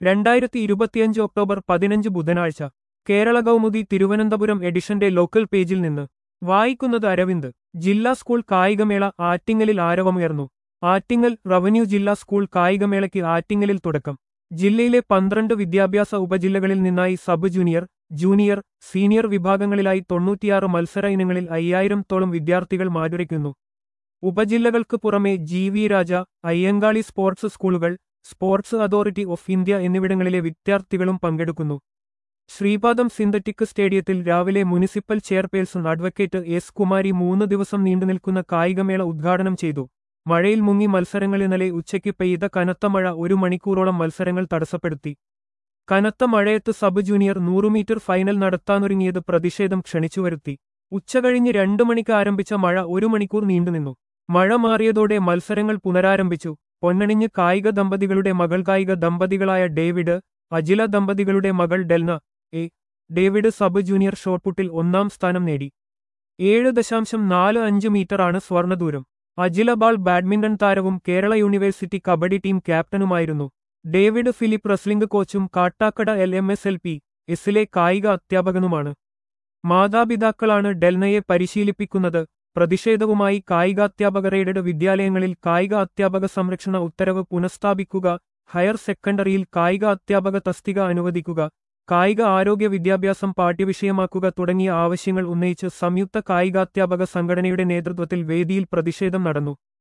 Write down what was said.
രണ്ടായിരത്തി ഇരുപത്തിയഞ്ച് ഒക്ടോബർ പതിനഞ്ച് ബുധനാഴ്ച കേരള കൗമുദി തിരുവനന്തപുരം എഡിഷന്റെ ലോക്കൽ പേജിൽ നിന്ന് വായിക്കുന്നത് അരവിന്ദ് ജില്ലാ സ്കൂൾ കായികമേള ആറ്റിങ്ങലിൽ ആരവമുയർന്നു ആറ്റിങ്ങൽ റവന്യൂ ജില്ലാ സ്കൂൾ കായികമേളയ്ക്ക് ആറ്റിങ്ങലിൽ തുടക്കം ജില്ലയിലെ പന്ത്രണ്ട് വിദ്യാഭ്യാസ ഉപജില്ലകളിൽ നിന്നായി സബ് ജൂനിയർ ജൂനിയർ സീനിയർ വിഭാഗങ്ങളിലായി തൊണ്ണൂറ്റിയാറ് മത്സര ഇനങ്ങളിൽ അയ്യായിരത്തോളം വിദ്യാർത്ഥികൾ മാറ്റുരയ്ക്കുന്നു ഉപജില്ലകൾക്ക് പുറമെ G V Raja Ayyankali sports സ്കൂളുകൾ സ്പോർട്സ് അതോറിറ്റി ഓഫ് ഇന്ത്യ എന്നിവിടങ്ങളിലെ വിദ്യാർത്ഥികളും പങ്കെടുക്കുന്നു ശ്രീപാദം സിന്തറ്റിക് സ്റ്റേഡിയത്തിൽ രാവിലെ municipal chairperson advocate S Kumari മൂന്ന് ദിവസം നീണ്ടുനിൽക്കുന്ന കായികമേള ഉദ്ഘാടനം ചെയ്തു മഴയിൽ മുങ്ങി മത്സരങ്ങൾ ഇന്നലെ ഉച്ചയ്ക്ക് പെയ്ത കനത്ത മഴ ഒരു മണിക്കൂറോളം മത്സരങ്ങൾ തടസ്സപ്പെടുത്തി കനത്ത മഴയത്ത് സബ് ജൂനിയർ നൂറ് മീറ്റർ ഫൈനൽ നടത്താനൊരുങ്ങിയത് പ്രതിഷേധം ക്ഷണിച്ചുവരുത്തി ഉച്ചകഴിഞ്ഞ് രണ്ടു മണിക്ക് ആരംഭിച്ച മഴ ഒരു മണിക്കൂർ നീണ്ടുനിന്നു മഴ മാറിയതോടെ മത്സരങ്ങൾ പുനരാരംഭിച്ചു പൊന്നണിഞ്ഞ് കായിക ദമ്പതികളുടെ മകൾ കായിക ദമ്പതികളായ ഡേവിഡ് അജില ദമ്പതികളുടെ മകൾ Delna A David sub junior ഷോട്ട്പുട്ടിൽ ഒന്നാം സ്ഥാനം നേടി ഏഴ് ദശാംശം നാല് അഞ്ച് മീറ്ററാണ് സ്വർണദൂരം അജില ബാൾ ബാഡ്മിന്റൺ താരവും കേരള യൂണിവേഴ്സിറ്റി കബഡി ടീം ക്യാപ്റ്റനുമായിരുന്നു ഡേവിഡ് ഫിലിപ്പ് റസ്ലിംഗ് കോച്ചും Kattakada L M S L P എസിലെ കായിക അധ്യാപകനുമാണ് മാതാപിതാക്കളാണ് ഡെൽനയെ പരിശീലിപ്പിക്കുന്നത് പ്രതിഷേധവുമായി കായികാധ്യാപകർ എയ്ഡഡ് വിദ്യാലയങ്ങളിൽ കായിക അധ്യാപക സംരക്ഷണ ഉത്തരവ് പുനഃസ്ഥാപിക്കുക ഹയർ സെക്കൻഡറിയിൽ കായിക അധ്യാപക തസ്തിക അനുവദിക്കുക കായിക ആരോഗ്യ വിദ്യാഭ്യാസം പാഠ്യവിഷയമാക്കുക തുടങ്ങിയ ആവശ്യങ്ങൾ ഉന്നയിച്ച് സംയുക്ത കായികാധ്യാപക സംഘടനയുടെ നേതൃത്വത്തിൽ വേദിയിൽ പ്രതിഷേധം നടന്നു